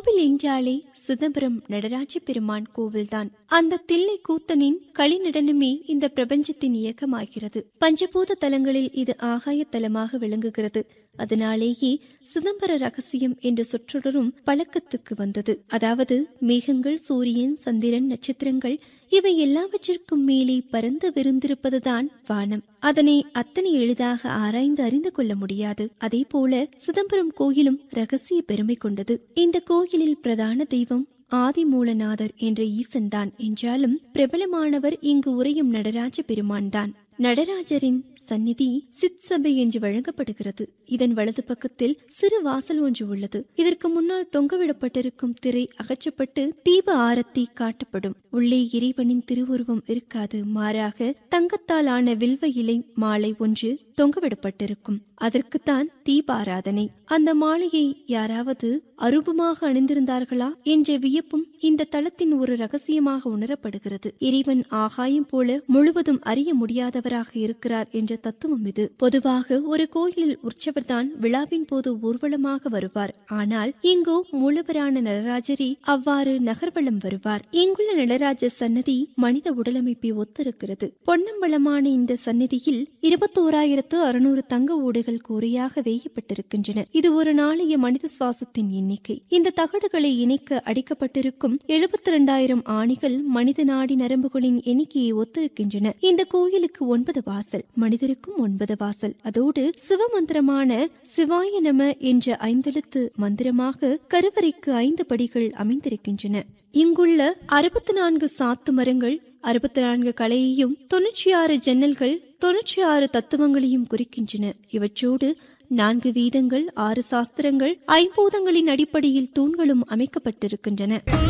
கோவில் என்றாலே சிதம்பரம் நடராஜ பெருமான் கோவில்தான் அந்த தில்லை கூத்தனின் களிநடனமே இந்த பிரபஞ்சத்தின் இயக்கமாகிறது பஞ்சபூத தலங்களில் இது ஆகாய தலமாக விளங்குகிறது அதனாலேயே சிதம்பர ரகசியம் என்ற சொற்றொடரும் பழக்கத்துக்கு வந்தது அதாவது மேகங்கள் சூரியன் சந்திரன் நட்சத்திரங்கள் இவை எல்லாவற்றிற்கும் மேலே பறந்து விருந்திருப்பதுதான் வானம் அதனை அத்தனை எளிதாக ஆராய்ந்து அறிந்து கொள்ள முடியாது அதே போல சிதம்பரம் கோயிலும் ரகசிய பெருமை கொண்டது இந்த கோயிலில் பிரதான தெய்வம் ஆதிமூலநாதர் என்ற ஈசன்தான் என்றாலும் பிரபலமானவர் இங்கு உரையும் நடராஜ பெருமான் தான் நடராஜரின் சந்நிதி சித் சபை என்று வழங்கப்படுகிறது இதன் வலது பக்கத்தில் சிறு வாசல் ஒன்று உள்ளது இதற்கு முன்னால் தொங்கவிடப்பட்டிருக்கும் திரை அகற்றப்பட்டு தீப ஆரத்தி காட்டப்படும் உள்ளே இறைவனின் திருவுருவம் இருக்காது மாறாக தங்கத்தால் ஆன வில்வ இலை மாலை ஒன்று தொங்கவிடப்பட்டிருக்கும் அதற்குத்தான் தீபாராதனை அந்த மாலையை யாராவது அரூபமாக அணிந்திருந்தார்களா என்ற வியப்பும் இந்த தளத்தின் ஒரு ரகசியமாக உணரப்படுகிறது இறைவன் ஆகாயம் போல முழுவதும் அறிய முடியாதவராக இருக்கிறார் என்ற தத்துவம் இது பொதுவாக ஒரு கோயிலில் உற்சவர்தான் விழாவின் போது ஊர்வலமாக வருவார் ஆனால் இங்கோ மூலவரான நடராஜரே அவ்வாறு நகர்வலம் வருவார் இங்குள்ள நடராஜ சன்னதி மனித உடலமைப்பை ஒத்திருக்கிறது பொன்னம்பலமான இந்த சந்நிதியில் இருபத்தோராயிரத்து அறுநூறு தங்க ஓடுகள் கூரையாக வேயப்பட்டிருக்கின்றன இது ஒரு நாளைய மனித சுவாசத்தின் எண்ணிக்கை இந்த தகடுகளை இணைக்க அடிக்கப்பட்டிருக்கும் எழுபத்தி இரண்டாயிரம் ஆணிகள் மனித நாடி நரம்புகளின் எண்ணிக்கையை ஒத்திருக்கின்றன இந்த கோயிலுக்கு ஒன்பது வாசல் மனிதருக்கும் ஒன்பது வாசல் அதோடு சிவமந்திரமான சிவாய நம என்ற ஐந்தெழுத்து மந்திரமாக கருவறைக்கு ஐந்து படிகள் அமைந்திருக்கின்றன இங்குள்ள அறுபத்தி நான்கு சாத்து மரங்கள் அறுபத்தி நான்கு கலையையும் தொன்னூற்றி ஆறு ஜன்னல்கள் தொன்னூற்றி ஆறு தத்துவங்களையும் குறிக்கின்றன இவற்றோடு நான்கு வீதங்கள் ஆறு சாஸ்திரங்கள் ஐம்பூதங்களின் அடிப்படையில் தூண்களும் அமைக்கப்பட்டிருக்கின்றன